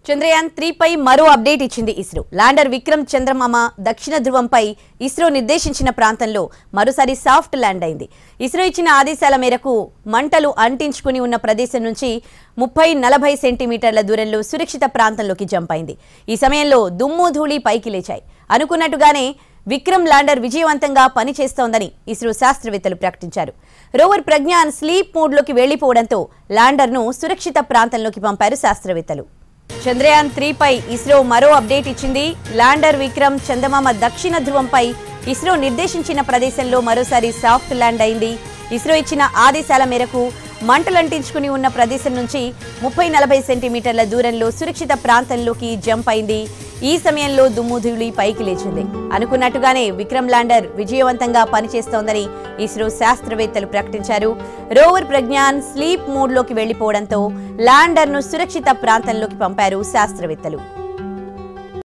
చంద్రయాన్ త్రీపై మరో అప్డేట్ ఇచ్చింది ఇస్రో ల్యాండర్ విక్రమ్ చంద్రమామ దక్షిణ ధ్రువంపై ఇస్రో నిర్దేశించిన ప్రాంతంలో మరోసారి సాఫ్ట్ ల్యాండ్ అయింది ఇస్రో ఇచ్చిన ఆదేశాల మేరకు మంటలు అంటించుకుని ఉన్న ప్రదేశం నుంచి ముప్పై నలభై సెంటీమీటర్ల దూరంలో సురక్షిత ప్రాంతంలోకి జంప్ అయింది ఈ సమయంలో దుమ్ము ధూళి పైకి లేచాయి అనుకున్నట్టుగానే విక్రమ్ ల్యాండర్ విజయవంతంగా పనిచేస్తోందని ఇస్రో శాస్త్రవేత్తలు ప్రకటించారు రోవర్ ప్రజ్ఞాన్ స్లీప్ మోడ్లోకి వెళ్లిపోవడంతో ల్యాండర్ను సురక్షిత ప్రాంతంలోకి పంపారు శాస్త్రవేత్తలు చంద్రయాన్ త్రీపై ఇస్రో మరో అప్డేట్ ఇచ్చింది ల్యాండర్ విక్రమ్ చందమామ దక్షిణ ధ్రువంపై ఇస్రో నిర్దేశించిన ప్రదేశంలో మరోసారి సాఫ్ట్ ల్యాండ్ అయింది ఇస్రో ఇచ్చిన ఆదేశాల మేరకు మంటలంటించుకుని ఉన్న ప్రదేశం నుంచి ముప్పై నలభై సెంటీమీటర్ల దూరంలో సురక్షిత ప్రాంతంలోకి జంప్ అయింది ఈ సమయంలో దుమ్ము ధూళి పైకి లేచింది అనుకున్నట్టుగానే విక్రమ్ ల్యాండర్ విజయవంతంగా పనిచేస్తోందని ఇస్రో శాస్త్రవేత్తలు ప్రకటించారు రోవర్ ప్రజ్ఞాన్ స్లీప్ మోడ్లోకి వెళ్లిపోవడంతో ల్యాండర్ను సురక్షిత ప్రాంతంలోకి పంపారు శాస్త్రవేత్తలు